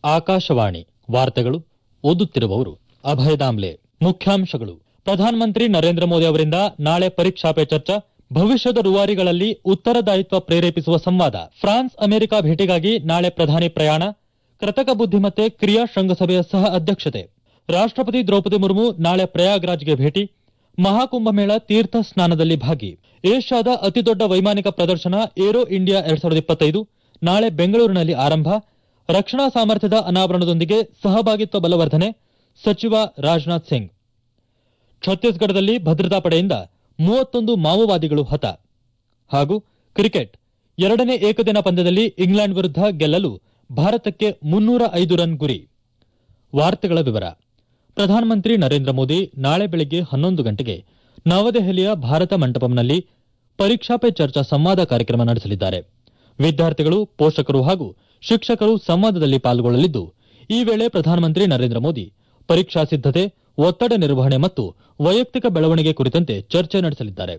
ಆಕಾಶವಾಣಿ ವಾರ್ತೆಗಳು ಓದುತ್ತಿರುವವರು ಅಭಯ ದಾಮ್ಲೆ ಮುಖ್ಯಾಂಶಗಳು ಪ್ರಧಾನಮಂತ್ರಿ ನರೇಂದ್ರ ಮೋದಿ ಅವರಿಂದ ನಾಳೆ ಪರೀಕ್ಷಾ ಪೇ ಚರ್ಚಾ ಭವಿಷ್ಯದ ರೂವಾರಿಗಳಲ್ಲಿ ಉತ್ತರದಾಯಿತ್ವ ಪ್ರೇರೇಪಿಸುವ ಸಂವಾದ ಫ್ರಾನ್ಸ್ ಅಮೆರಿಕ ಭೇಟಿಗಾಗಿ ನಾಳೆ ಪ್ರಧಾನಿ ಪ್ರಯಾಣ ಕೃತಕ ಬುದ್ದಿಮತ್ತೆ ಕ್ರಿಯಾ ಶೃಂಗಸಭೆಯ ಸಹ ಅಧ್ಯಕ್ಷತೆ ರಾಷ್ಟಪತಿ ದ್ರೌಪದಿ ಮುರ್ಮು ನಾಳೆ ಪ್ರಯಾಗ್ರಾಜ್ಗೆ ಭೇಟಿ ಮಹಾಕುಂಭಮೇಳ ತೀರ್ಥ ಸ್ನಾನದಲ್ಲಿ ಭಾಗಿ ಏಷ್ಯಾದ ಅತಿದೊಡ್ಡ ವೈಮಾನಿಕ ಪ್ರದರ್ಶನ ಏರೋ ಇಂಡಿಯಾ ಎರಡ್ ಸಾವಿರದ ಇಪ್ಪತ್ತೈದು ನಾಳೆ ಬೆಂಗಳೂರಿನಲ್ಲಿ ಆರಂಭ ರಕ್ಷಣಾ ಸಾಮರ್ಥ್ಯದ ಅನಾವರಣದೊಂದಿಗೆ ಸಹಭಾಗಿತ್ವ ಬಲವರ್ಧನೆ ಸಚಿವ ರಾಜನಾಥ್ ಸಿಂಗ್ ಛತ್ತೀಸ್ಗಢದಲ್ಲಿ ಭದ್ರತಾ ಪಡೆಯಿಂದ ಮೂವತ್ತೊಂದು ಮಾವೋವಾದಿಗಳು ಹತ ಹಾಗೂ ಕ್ರಿಕೆಟ್ ಎರಡನೇ ಏಕದಿನ ಪಂದ್ಯದಲ್ಲಿ ಇಂಗ್ಲೆಂಡ್ ವಿರುದ್ಧ ಗೆಲ್ಲಲು ಭಾರತಕ್ಕೆ ಮುನ್ನೂರ ಐದು ರನ್ ಗುರಿ ವಾರ್ತೆಗಳ ವಿವರ ಪ್ರಧಾನಮಂತ್ರಿ ನರೇಂದ್ರ ಮೋದಿ ನಾಳೆ ಬೆಳಗ್ಗೆ ಹನ್ನೊಂದು ಗಂಟೆಗೆ ನವದೆಹಲಿಯ ಭಾರತ ಮಂಟಪಂನಲ್ಲಿ ಪರೀಕ್ಷಾ ಪೇ ಚರ್ಚಾ ಸಂವಾದ ಕಾರ್ಯಕ್ರಮ ನಡೆಸಲಿದ್ದಾರೆ ವಿದ್ಯಾರ್ಥಿಗಳು ಪೋಷಕರು ಹಾಗೂ ಶಿಕ್ಷಕರು ಸಂವಾದದಲ್ಲಿ ಪಾಲ್ಗೊಳ್ಳಲಿದ್ದು ಈ ವೇಳೆ ಪ್ರಧಾನಮಂತ್ರಿ ನರೇಂದ್ರ ಮೋದಿ ಪರೀಕ್ಷಾ ಸಿದ್ದತೆ ಒತ್ತಡ ನಿರ್ವಹಣೆ ಮತ್ತು ವೈಯಕ್ತಿಕ ಬೆಳವಣಿಗೆ ಕುರಿತಂತೆ ಚರ್ಚೆ ನಡೆಸಲಿದ್ದಾರೆ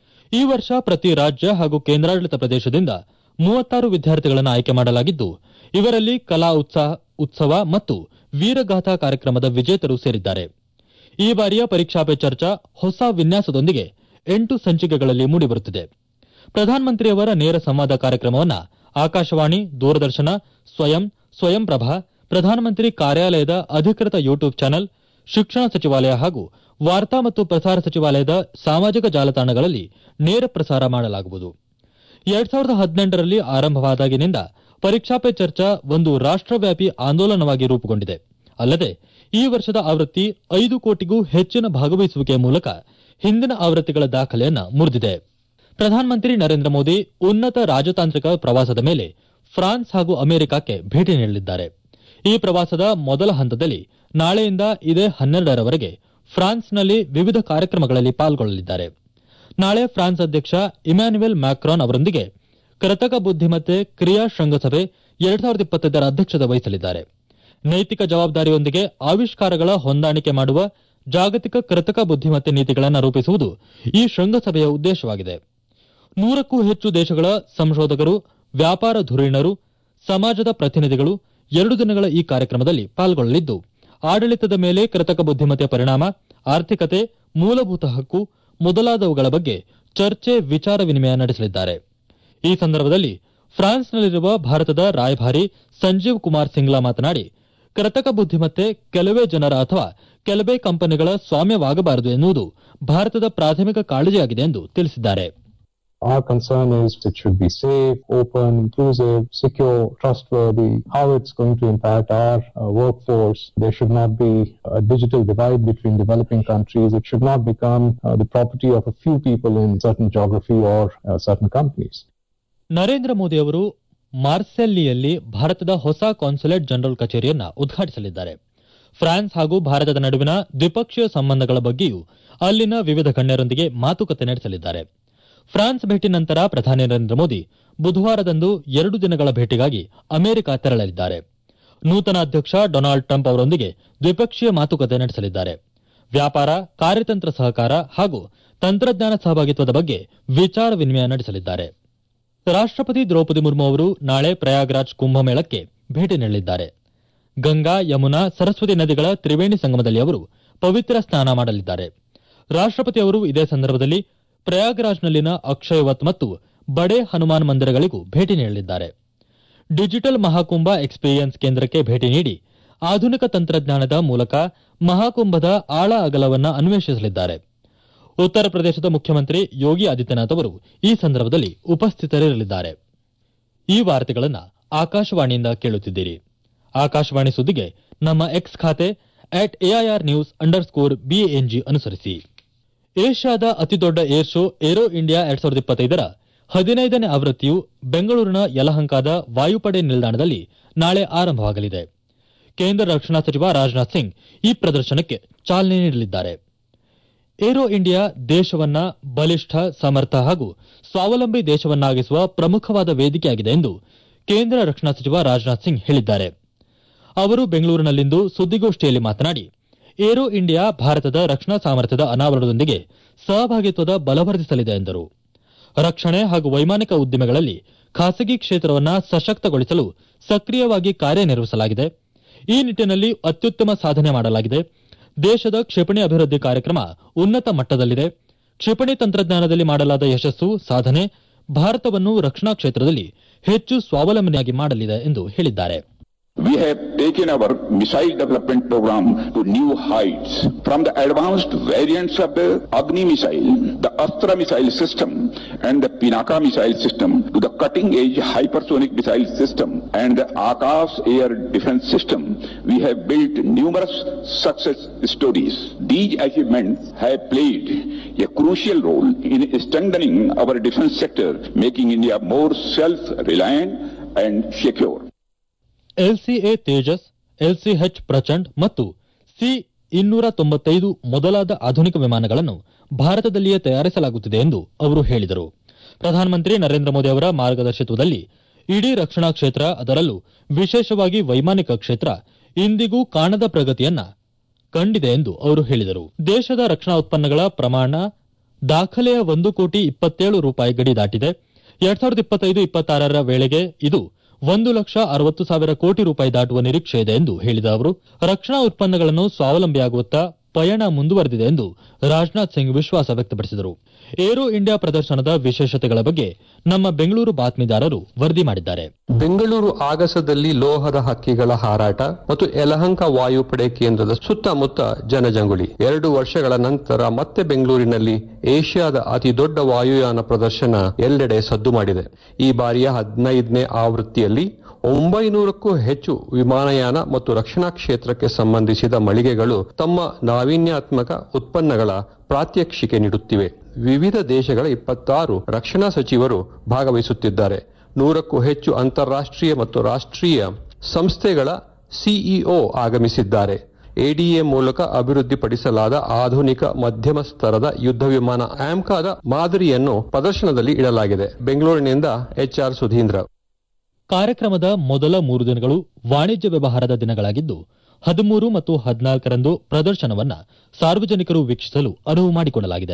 ಈ ವರ್ಷ ಪ್ರತಿ ರಾಜ್ಯ ಹಾಗೂ ಕೇಂದ್ರಾಡಳಿತ ಪ್ರದೇಶದಿಂದ ಮೂವತ್ತಾರು ವಿದ್ಯಾರ್ಥಿಗಳನ್ನು ಆಯ್ಕೆ ಮಾಡಲಾಗಿದ್ದು ಇವರಲ್ಲಿ ಕಲಾ ಉತ್ಸಾಹ ಉತ್ಸವ ಮತ್ತು ವೀರಗಾಥಾ ಕಾರ್ಯಕ್ರಮದ ವಿಜೇತರು ಸೇರಿದ್ದಾರೆ ಈ ಬಾರಿಯ ಪರೀಕ್ಷಾ ಪೇ ಚರ್ಚಾ ಹೊಸ ವಿನ್ಯಾಸದೊಂದಿಗೆ ಎಂಟು ಸಂಚಿಕೆಗಳಲ್ಲಿ ಮೂಡಿಬರುತ್ತಿದೆ ಪ್ರಧಾನಮಂತ್ರಿಯವರ ನೇರ ಸಂವಾದ ಕಾರ್ಯಕ್ರಮವನ್ನು ಆಕಾಶವಾಣಿ ದೂರದರ್ಶನ ಸ್ವಯಂ ಸ್ವಯಂ ಪ್ರಭಾ ಪ್ರಧಾನಮಂತ್ರಿ ಕಾರ್ಯಾಲಯದ ಅಧಿಕೃತ ಯೂಟ್ಯೂಬ್ ಚಾನೆಲ್ ಶಿಕ್ಷಣ ಸಚಿವಾಲಯ ಹಾಗೂ ವಾರ್ತಾ ಮತ್ತು ಪ್ರಸಾರ ಸಚಿವಾಲಯದ ಸಾಮಾಜಿಕ ಜಾಲತಾಣಗಳಲ್ಲಿ ನೇರ ಪ್ರಸಾರ ಮಾಡಲಾಗುವುದು ಎರಡ್ ಸಾವಿರದ ಹದಿನೆಂಟರಲ್ಲಿ ಆರಂಭವಾದಾಗಿನಿಂದ ಪರೀಕ್ಷಾ ಪೇ ಚರ್ಚಾ ಒಂದು ರಾಷ್ಟವ್ಯಾಪಿ ಆಂದೋಲನವಾಗಿ ರೂಪುಗೊಂಡಿದೆ ಅಲ್ಲದೆ ಈ ವರ್ಷದ ಆವೃತ್ತಿ ಐದು ಕೋಟಿಗೂ ಹೆಚ್ಚಿನ ಭಾಗವಹಿಸುವಿಕೆಯ ಮೂಲಕ ಹಿಂದಿನ ಆವೃತ್ತಿಗಳ ದಾಖಲೆಯನ್ನ ಮುರಿದಿದೆ ಪ್ರಧಾನಮಂತ್ರಿ ನರೇಂದ್ರ ಮೋದಿ ಉನ್ನತ ರಾಜತಾಂತ್ರಿಕ ಪ್ರವಾಸದ ಮೇಲೆ ಫ್ರಾನ್ಸ್ ಹಾಗೂ ಅಮೆರಿಕಕ್ಕೆ ಭೇಟಿ ನೀಡಲಿದ್ದಾರೆ ಈ ಪ್ರವಾಸದ ಮೊದಲ ಹಂತದಲ್ಲಿ ನಾಳೆಯಿಂದ ಇದೇ ಹನ್ನೆರಡರವರೆಗೆ ಫ್ರಾನ್ಸ್ನಲ್ಲಿ ವಿವಿಧ ಕಾರ್ಯಕ್ರಮಗಳಲ್ಲಿ ಪಾಲ್ಗೊಳ್ಳಲಿದ್ದಾರೆ ನಾಳೆ ಫ್ರಾನ್ಸ್ ಅಧ್ಯಕ್ಷ ಇಮ್ಯಾನ್ಯುಯಲ್ ಮ್ಯಾಕ್ರಾನ್ ಅವರೊಂದಿಗೆ ಕೃತಕ ಬುದ್ದಿಮತ್ತೆ ಕ್ರಿಯಾ ಶೃಂಗಸಭೆ ಎರಡ್ ಸಾವಿರದ ಇಪ್ಪತ್ತೈದರ ಅಧ್ಯಕ್ಷತೆ ವಹಿಸಲಿದ್ದಾರೆ ನೈತಿಕ ಜವಾಬ್ದಾರಿಯೊಂದಿಗೆ ಆವಿಷ್ಕಾರಗಳ ಹೊಂದಾಣಿಕೆ ಮಾಡುವ ಜಾಗತಿಕ ಕೃತಕ ಬುದ್ದಿಮತ್ತೆ ನೀತಿಗಳನ್ನು ರೂಪಿಸುವುದು ಈ ಶೃಂಗಸಭೆಯ ಉದ್ದೇಶವಾಗಿದೆ ನೂರಕ್ಕೂ ಹೆಚ್ಚು ದೇಶಗಳ ಸಂಶೋಧಕರು ವ್ಯಾಪಾರ ಧುರೀಣರು ಸಮಾಜದ ಪ್ರತಿನಿಧಿಗಳು ಎರಡು ದಿನಗಳ ಈ ಕಾರ್ಯಕ್ರಮದಲ್ಲಿ ಪಾಲ್ಗೊಳ್ಳಲಿದ್ದು ಆಡಳಿತದ ಮೇಲೆ ಕೃತಕ ಬುದ್ದಿಮತ್ತೆ ಪರಿಣಾಮ ಆರ್ಥಿಕತೆ ಮೂಲಭೂತ ಹಕ್ಕು ಮೊದಲಾದವುಗಳ ಬಗ್ಗೆ ಚರ್ಚೆ ವಿಚಾರ ವಿನಿಮಯ ನಡೆಸಲಿದ್ದಾರೆ ಈ ಸಂದರ್ಭದಲ್ಲಿ ಫ್ರಾನ್ಸ್ನಲ್ಲಿರುವ ಭಾರತದ ರಾಯಭಾರಿ ಸಂಜೀವ್ ಕುಮಾರ್ ಸಿಂಗ್ಲಾ ಮಾತನಾಡಿ ಕೃತಕ ಬುದ್ದಿಮತ್ತೆ ಕೆಲವೇ ಜನರ ಅಥವಾ ಕೆಲವೇ ಕಂಪನಿಗಳ ಸ್ವಾಮ್ಯವಾಗಬಾರದು ಎನ್ನುವುದು ಭಾರತದ ಪ್ರಾಥಮಿಕ ಕಾಳಜಿಯಾಗಿದೆ ಎಂದು ತಿಳಿಸಿದ್ದಾರೆ Our concern is it should be safe, open, inclusive, secure, trustworthy, how it's going to impact our uh, workforce. There should not be a digital divide between developing countries. It should not become uh, the property of a few people in certain geography or uh, certain companies. Narendra Modi ಅವರು ಮಾರ್ಸೆಲ್ಲಿಯಲ್ಲಿ ಭಾರತದ ಹೊಸ consulate general ಕಚೇರಿಯನ್ನ ಉದ್ಘಾಟಿಸಲಿದ್ದಾರೆ France ಹಾಗೂ ಭಾರತದ ನಡುವಿನ ದ್ವಿಪಕ್ಷೀಯ ಸಂಬಂಧಗಳ ಬಗ್ಗೆಯೂ ಅಲ್ಲಿನ ವಿವಿಧ ಗಣ್ಯರೊಂದಿಗೆ ಮಾತುಕತೆ ನಡೆಸಲಿದ್ದಾರೆ ಫ್ರಾನ್ಸ್ ಭೇಟಿ ನಂತರ ಪ್ರಧಾನಿ ನರೇಂದ್ರ ಮೋದಿ ಬುಧವಾರದಂದು ಎರಡು ದಿನಗಳ ಭೇಟಿಗಾಗಿ ಅಮೆರಿಕ ತೆರಳಲಿದ್ದಾರೆ ನೂತನ ಅಧ್ಯಕ್ಷ ಡೊನಾಲ್ಡ್ ಟ್ರಂಪ್ ಅವರೊಂದಿಗೆ ದ್ವಿಪಕ್ಷೀಯ ಮಾತುಕತೆ ನಡೆಸಲಿದ್ದಾರೆ ವ್ಯಾಪಾರ ಕಾರ್ಯತಂತ್ರ ಸಹಕಾರ ಹಾಗೂ ತಂತ್ರಜ್ಞಾನ ಸಹಭಾಗಿತ್ವದ ಬಗ್ಗೆ ವಿಚಾರ ವಿನಿಮಯ ನಡೆಸಲಿದ್ದಾರೆ ರಾಷ್ಟಪತಿ ದ್ರೌಪದಿ ಮುರ್ಮು ಅವರು ನಾಳೆ ಪ್ರಯಾಗ್ರಾಜ್ ಕುಂಭಮೇಳಕ್ಕೆ ಭೇಟಿ ನೀಡಲಿದ್ದಾರೆ ಗಂಗಾ ಯಮುನಾ ಸರಸ್ವತಿ ನದಿಗಳ ತ್ರಿವೇಣಿ ಸಂಗಮದಲ್ಲಿ ಅವರು ಪವಿತ್ರ ಸ್ನಾನ ಮಾಡಲಿದ್ದಾರೆ ರಾಷ್ಟಪತಿ ಅವರು ಇದೇ ಸಂದರ್ಭದಲ್ಲಿ ಪ್ರಯಾಗ್ರಾಜ್ನಲ್ಲಿನ ಅಕ್ಷಯವತ್ ಮತ್ತು ಬಡೆ ಹನುಮಾನ್ ಮಂದಿರಗಳಿಗೂ ಭೇಟಿ ನೀಡಲಿದ್ದಾರೆ ಡಿಜಿಟಲ್ ಮಹಾಕುಂಭ ಎಕ್ಸ್ಪೀರಿಯನ್ಸ್ ಕೇಂದ್ರಕ್ಕೆ ಭೇಟಿ ನೀಡಿ ಆಧುನಿಕ ತಂತ್ರಜ್ಞಾನದ ಮೂಲಕ ಮಹಾಕುಂಭದ ಆಳ ಅಗಲವನ್ನ ಅನ್ವೇಷಿಸಲಿದ್ದಾರೆ ಉತ್ತರ ಪ್ರದೇಶದ ಮುಖ್ಯಮಂತ್ರಿ ಯೋಗಿ ಆದಿತ್ಯನಾಥ್ ಅವರು ಈ ಸಂದರ್ಭದಲ್ಲಿ ಉಪಸ್ಥಿತರಿರಲಿದ್ದಾರೆ ಈ ವಾರ್ತೆಗಳನ್ನು ಆಕಾಶವಾಣಿಯಿಂದ ಕೇಳುತ್ತಿದ್ದೀರಿ ಆಕಾಶವಾಣಿ ಸುದ್ದಿಗೆ ನಮ್ಮ ಎಕ್ಸ್ ಖಾತೆ at AIR news underscore B N G ಅನುಸರಿಸಿ ಏಷ್ಯಾದ ಅತಿದೊಡ್ಡ ಏರ್ ಶೋ ಏರೋ ಇಂಡಿಯಾ ಎರಡ್ ಸಾವಿರದ ಇಪ್ಪತ್ತೈದರ ಹದಿನೈದನೇ ಆವೃತ್ತಿಯು ಬೆಂಗಳೂರಿನ ಯಲಹಂಕದ ವಾಯುಪಡೆ ನಿಲ್ದಾಣದಲ್ಲಿ ನಾಳೆ ಆರಂಭವಾಗಲಿದೆ ಕೇಂದ್ರ ರಕ್ಷಣಾ ಸಚಿವ ರಾಜನಾಥ್ ಸಿಂಗ್ ಈ ಪ್ರದರ್ಶನಕ್ಕೆ ಚಾಲನೆ ನೀಡಲಿದ್ದಾರೆ ಏರೋ ಇಂಡಿಯಾ ದೇಶವನ್ನ ಬಲಿಷ್ಠ ಸಮರ್ಥ ಹಾಗೂ ಸ್ವಾವಲಂಬಿ ದೇಶವನ್ನಾಗಿಸುವ ಪ್ರಮುಖವಾದ ವೇದಿಕೆಯಾಗಿದೆ ಎಂದು ಕೇಂದ್ರ ರಕ್ಷಣಾ ಸಚಿವ ರಾಜನಾಥ್ ಸಿಂಗ್ ಹೇಳಿದ್ದಾರೆ ಅವರು ಬೆಂಗಳೂರಿನಲ್ಲಿಂದು ಸುದ್ದಿಗೋಷ್ಠಿಯಲ್ಲಿ ಮಾತನಾಡಿ ಏರೋ ಇಂಡಿಯಾ ಭಾರತದ ರಕ್ಷಣಾ ಸಾಮರ್ಥ್ಯದ ಅನಾವರಣದೊಂದಿಗೆ ಸಹಭಾಗಿತ್ವದ ಬಲವರ್ಧಿಸಲಿದೆ ಎಂದರು ರಕ್ಷಣೆ ಹಾಗೂ ವೈಮಾನಿಕ ಉದ್ದಿಮೆಗಳಲ್ಲಿ ಖಾಸಗಿ ಕ್ಷೇತ್ರವನ್ನ ಸಶಕ್ತಗೊಳಿಸಲು ಸಕ್ರಿಯವಾಗಿ ಕಾರ್ಯನಿರ್ವಹಿಸಲಾಗಿದೆ ಈ ನಿಟ್ಟಿನಲ್ಲಿ ಅತ್ಯುತ್ತಮ ಸಾಧನೆ ಮಾಡಲಾಗಿದೆ ದೇಶದ ಕ್ಷಿಪಣಿ ಅಭಿವೃದ್ಧಿ ಕಾರ್ಯಕ್ರಮ ಉನ್ನತ ಮಟ್ಟದಲ್ಲಿದೆ ಕ್ಷಿಪಣಿ ತಂತ್ರಜ್ಞಾನದಲ್ಲಿ ಮಾಡಲಾದ ಯಶಸ್ಸು ಸಾಧನೆ ಭಾರತವನ್ನು ರಕ್ಷಣಾ ಕ್ಷೇತ್ರದಲ್ಲಿ ಹೆಚ್ಚು ಸ್ವಾವಲಂಬನೆಯಾಗಿ ಮಾಡಲಿದೆ ಎಂದು ಹೇಳಿದ್ದಾರೆ We have taken our missile development program to new heights. From the advanced variants of the Agni missile, the Astra missile system, and the Pinaka missile system, to the cutting-edge hypersonic missile system and the Akash air defense system, we have built numerous success stories. These achievements have played a crucial role in strengthening our defense sector, making India more self-reliant and secure. LCA Tejas LCH Prachand ಮತ್ತು C ಇನ್ನೂರ ತೊಂಬತ್ತೈದು ಮೊದಲಾದ ಆಧುನಿಕ ವಿಮಾನಗಳನ್ನು ಭಾರತದಲ್ಲಿಯೇ ತಯಾರಿಸಲಾಗುತ್ತಿದೆ ಎಂದು ಅವರು ಹೇಳಿದರು ಪ್ರಧಾನಮಂತ್ರಿ ನರೇಂದ್ರ ಮೋದಿ ಅವರ ಮಾರ್ಗದರ್ಶಿತ್ವದಲ್ಲಿ ಇಡೀ ರಕ್ಷಣಾ ಕ್ಷೇತ್ರ ಅದರಲ್ಲೂ ವಿಶೇಷವಾಗಿ ವೈಮಾನಿಕ ಕ್ಷೇತ್ರ ಇಂದಿಗೂ ಕಾಣದ ಪ್ರಗತಿಯನ್ನ ಕಂಡಿದೆ ಎಂದು ಅವರು ಹೇಳಿದರು ದೇಶದ ರಕ್ಷಣಾ ಉತ್ಪನ್ನಗಳ ಪ್ರಮಾಣ ದಾಖಲೆಯ ಒಂದು ಕೋಟಿ ಇಪ್ಪತ್ತೇಳು ರೂಪಾಯಿ ಗಡಿ ದಾಟಿದೆ ಎರಡ್ ಸಾವಿರದ ಇಪ್ಪತ್ತೈದು ಇಪ್ಪತ್ತಾರರ ವೇಳೆಗೆ ಇದು ಒಂದು ಲಕ್ಷ ಅರವತ್ತು ಸಾವಿರ ಕೋಟಿ ರೂಪಾಯಿ ದಾಟುವ ನಿರೀಕ್ಷೆ ಇದೆ ಎಂದು ಹೇಳಿದ ಅವರು ರಕ್ಷಣಾ ಉತ್ಪನ್ನಗಳನ್ನು ಸ್ವಾವಲಂಬಿಯಾಗುವತ್ತ ಪಯಣ ಮುಂದುವರೆದಿದೆ ಎಂದು ರಾಜನಾಥ್ ಸಿಂಗ್ ವಿಶ್ವಾಸ ವ್ಯಕ್ತಪಡಿಸಿದರು ಏರೋ ಇಂಡಿಯಾ ಪ್ರದರ್ಶನದ ವಿಶೇಷತೆಗಳ ಬಗ್ಗೆ ನಮ್ಮ ಬೆಂಗಳೂರು ಬಾತ್ಮೀದಾರರು ವರದಿ ಮಾಡಿದ್ದಾರೆ ಬೆಂಗಳೂರು ಆಗಸದಲ್ಲಿ ಲೋಹದ ಹಕ್ಕಿಗಳ ಹಾರಾಟ ಮತ್ತು ಯಲಹಂಕ ವಾಯುಪಡೆ ಕೇಂದ್ರದ ಸುತ್ತಮುತ್ತ ಜನಜಂಗುಳಿ ಎರಡು ವರ್ಷಗಳ ನಂತರ ಮತ್ತೆ ಬೆಂಗಳೂರಿನಲ್ಲಿ ಏಷ್ಯಾದ ಅತಿ ದೊಡ್ಡ ವಾಯುಯಾನ ಪ್ರದರ್ಶನ ಎಲ್ಲೆಡೆ ಸದ್ದು ಮಾಡಿದೆ ಈ ಬಾರಿಯ ಹದಿನೈದನೇ ಆವೃತ್ತಿಯಲ್ಲಿ ಒಂಬೈನೂರಕ್ಕೂ ಹೆಚ್ಚು ವಿಮಾನಯಾನ ಮತ್ತು ರಕ್ಷಣಾ ಕ್ಷೇತ್ರಕ್ಕೆ ಸಂಬಂಧಿಸಿದ ಮಳಿಗೆಗಳು ತಮ್ಮ ನಾವೀನ್ಯಾತ್ಮಕ ಉತ್ಪನ್ನಗಳ ಪ್ರಾತ್ಯಕ್ಷಿಕೆ ನೀಡುತ್ತಿವೆ ವಿವಿಧ ದೇಶಗಳ ಇಪ್ಪತ್ತಾರು ರಕ್ಷಣಾ ಸಚಿವರು ಭಾಗವಹಿಸುತ್ತಿದ್ದಾರೆ ನೂರಕ್ಕೂ ಹೆಚ್ಚು ಅಂತಾರಾಷ್ಟ್ರೀಯ ಮತ್ತು ರಾಷ್ಟ್ರೀಯ ಸಂಸ್ಥೆಗಳ ಸಿಇಒ ಆಗಮಿಸಿದ್ದಾರೆ ಎಡಿಎ ಮೂಲಕ ಅಭಿವೃದ್ಧಿಪಡಿಸಲಾದ ಆಧುನಿಕ ಮಧ್ಯಮ ಸ್ತರದ ಯುದ್ಧ ವಿಮಾನ ಆಮ್ಕಾದ ಮಾದರಿಯನ್ನು ಪ್ರದರ್ಶನದಲ್ಲಿ ಇಡಲಾಗಿದೆ ಬೆಂಗಳೂರಿನಿಂದ ಎಚ್ಆರ್ ಸುಧೀಂದ್ರ ಕಾರ್ಯಕ್ರಮದ ಮೊದಲ ಮೂರು ದಿನಗಳು ವಾಣಿಜ್ಯ ವ್ಯವಹಾರದ ದಿನಗಳಾಗಿದ್ದು ಹದಿಮೂರು ಮತ್ತು ಹದಿನಾಲ್ಕರಂದು ಪ್ರದರ್ಶನವನ್ನ ಸಾರ್ವಜನಿಕರು ವೀಕ್ಷಿಸಲು ಅನುವು ಮಾಡಿಕೊಡಲಾಗಿದೆ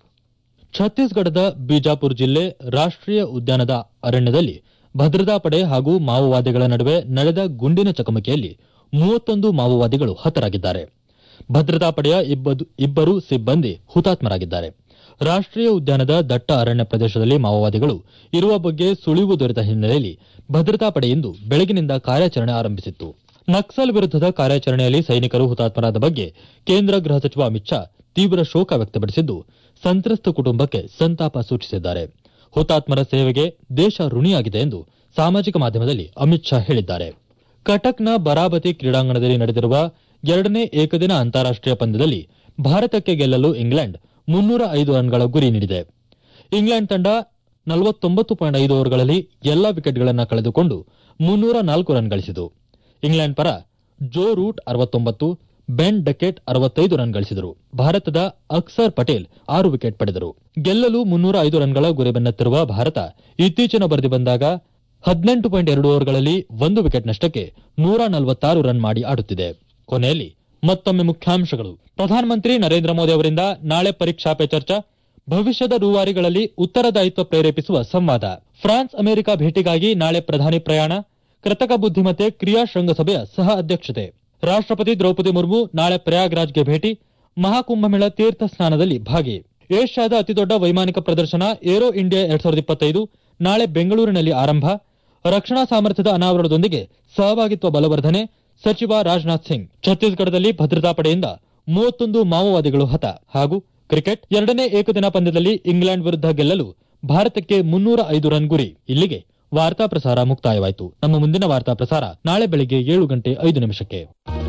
ಛತ್ತೀಸ್ಗಢದ ಬಿಜಾಪುರ ಜಿಲ್ಲೆ ರಾಷ್ಟ್ರೀಯ ಉದ್ಯಾನದ ಅರಣ್ಯದಲ್ಲಿ ಭದ್ರತಾ ಪಡೆ ಹಾಗೂ ಮಾವೋವಾದಿಗಳ ನಡುವೆ ನಡೆದ ಗುಂಡಿನ ಚಕಮಕಿಯಲ್ಲಿ ಮೂವತ್ತೊಂದು ಮಾವೋವಾದಿಗಳು ಹತರಾಗಿದ್ದಾರೆ ಭದ್ರತಾ ಪಡೆಯ ಇಬ್ಬದು- ಇಬ್ಬರು ಸಿಬ್ಬಂದಿ ಹುತಾತ್ಮರಾಗಿದ್ದಾರೆ ರಾಷ್ಟ್ರೀಯ ಉದ್ಯಾನದ ದಟ್ಟ ಅರಣ್ಯ ಪ್ರದೇಶದಲ್ಲಿ ಮಾವೋವಾದಿಗಳು ಇರುವ ಬಗ್ಗೆ ಸುಳಿವು ದೊರೆತ ಹಿನ್ನೆಲೆಯಲ್ಲಿ ಭದ್ರತಾ ಪಡೆ ಇಂದು ಬೆಳಗಿನಿಂದ ಕಾರ್ಯಾಚರಣೆ ಆರಂಭಿಸಿತ್ತು ನಕ್ಸಲ್ ವಿರುದ್ಧದ ಕಾರ್ಯಾಚರಣೆಯಲ್ಲಿ ಸೈನಿಕರು ಹುತಾತ್ಮರಾದ ಬಗ್ಗೆ ಕೇಂದ್ರ ಗೃಹ ಸಚಿವ ಅಮಿತ್ ಶಾ ತೀವ್ರ ಶೋಕ ವ್ಯಕ್ತಪಡಿಸಿದ್ದು ಸಂತ್ರಸ್ತ ಕುಟುಂಬಕ್ಕೆ ಸಂತಾಪ ಸೂಚಿಸಿದ್ದಾರೆ ಹುತಾತ್ಮರ ಸೇವೆಗೆ ದೇಶ ಋಣಿಯಾಗಿದೆ ಎಂದು ಸಾಮಾಜಿಕ ಮಾಧ್ಯಮದಲ್ಲಿ ಅಮಿತ್ ಶಾ ಹೇಳಿದ್ದಾರೆ ಕಟಕ್ನ ಬರಾಬತಿ ಕ್ರೀಡಾಂಗಣದಲ್ಲಿ ನಡೆದಿರುವ ಎರಡನೇ ಏಕದಿನ ಅಂತಾರಾಷ್ಟೀಯ ಪಂದ್ಯದಲ್ಲಿ ಭಾರತಕ್ಕೆ ಗೆಲ್ಲಲು ಇಂಗ್ಲೆಂಡ್ ಮುನ್ನೂರ ಐದು ರನ್ಗಳ ಗುರಿ ನೀಡಿದೆ ಇಂಗ್ಲೆಂಡ್ ತಂಡ ನಲವತ್ತೊಂಬತ್ತು ಪಾಯಿಂಟ್ ಐದು ಓವರ್ಗಳಲ್ಲಿ ಎಲ್ಲಾ ವಿಕೆಟ್ಗಳನ್ನು ಕಳೆದುಕೊಂಡು ಮುನ್ನೂರ ನಾಲ್ಕು ರನ್ ಗಳಿಸಿತು ಇಂಗ್ಲೆಂಡ್ ಪರ ಜೋ ರೂಟ್ ಅರವತ್ತೊಂಬತ್ತು ಬೆನ್ ಡಕೆಟ್ ಅರವತ್ತೈದು ರನ್ ಗಳಿಸಿದರು ಭಾರತದ ಅಕ್ಸರ್ ಪಟೇಲ್ ಆರು ವಿಕೆಟ್ ಪಡೆದರು ಗೆಲ್ಲಲು ಮುನ್ನೂರ ಐದು ರನ್ಗಳ ಗುರಿ ಬೆನ್ನತ್ತಿರುವ ಭಾರತ ಇತ್ತೀಚಿನ ವರದಿ ಬಂದಾಗ ಹದಿನೆಂಟು ಪಾಯಿಂಟ್ ಎರಡು ಓವರ್ಗಳಲ್ಲಿ ಒಂದು ವಿಕೆಟ್ ನಷ್ಟಕ್ಕೆ ನೂರ ನಲವತ್ತಾರು ರನ್ ಮಾಡಿ ಆಡುತ್ತಿದೆ ಕೊನೆಯಲ್ಲಿ ಮತ್ತೊಮ್ಮೆ ಮುಖ್ಯಾಂಶಗಳು ಪ್ರಧಾನಮಂತ್ರಿ ನರೇಂದ್ರ ಮೋದಿ ಅವರಿಂದ ನಾಳೆ ಪರೀಕ್ಷಾ ಪೇ ಚರ್ಚಾ ಭವಿಷ್ಯದ ರೂವಾರಿಗಳಲ್ಲಿ ಉತ್ತರದಾಯಿತ್ವ ಪ್ರೇರೇಪಿಸುವ ಸಂವಾದ ಫ್ರಾನ್ಸ್ ಅಮೆರಿಕ ಭೇಟಿಗಾಗಿ ನಾಳೆ ಪ್ರಧಾನಿ ಪ್ರಯಾಣ ಕೃತಕ ಬುದ್ಧಿಮತ್ತೆ ಕ್ರಿಯಾ ಶೃಂಗಸಭೆಯ ಸಹ ಅಧ್ಯಕ್ಷತೆ ರಾಷ್ಟ್ರಪತಿ ದ್ರೌಪದಿ ಮುರ್ಮು ನಾಳೆ ಪ್ರಯಾಗ್ರಾಜ್ಗೆ ಭೇಟಿ ಮಹಾಕುಂಭಮೇಳ ತೀರ್ಥ ಸ್ನಾನದಲ್ಲಿ ಭಾಗಿ ಏಷ್ಯಾದ ಅತಿದೊಡ್ಡ ವೈಮಾನಿಕ ಪ್ರದರ್ಶನ ಏರೋ ಇಂಡಿಯಾ ಎರಡ್ ಸಾವಿರದ ಇಪ್ಪತ್ತೈದು ನಾಳೆ ಬೆಂಗಳೂರಿನಲ್ಲಿ ಆರಂಭ ರಕ್ಷಣಾ ಸಾಮರ್ಥ್ಯದ ಅನಾವರಣದೊಂದಿಗೆ ಸಹಭಾಗಿತ್ವ ಬಲವರ್ಧನೆ ಸಚಿವ ರಾಜನಾಥ್ ಸಿಂಗ್ ಛತ್ತೀಸ್ಗಢದಲ್ಲಿ ಭದ್ರತಾ ಪಡೆಯಿಂದ ಮೂವತ್ತೊಂದು ಮಾವೋವಾದಿಗಳು ಹತ ಹಾಗೂ ಕ್ರಿಕೆಟ್ ಎರಡನೇ ಏಕದಿನ ಪಂದ್ಯದಲ್ಲಿ ಇಂಗ್ಲೆಂಡ್ ವಿರುದ್ಧ ಗೆಲ್ಲಲು ಭಾರತಕ್ಕೆ ಮುನ್ನೂರ ಐದು ರನ್ ಗುರಿ ಇಲ್ಲಿಗೆ ವಾರ್ತಾ ಪ್ರಸಾರ ಮುಕ್ತಾಯವಾಯಿತು ನಮ್ಮ ಮುಂದಿನ ವಾರ್ತಾ ಪ್ರಸಾರ ನಾಳೆ ಬೆಳಿಗ್ಗೆ ಏಳು ಗಂಟೆ ಐದು ನಿಮಿಷಕ್ಕೆ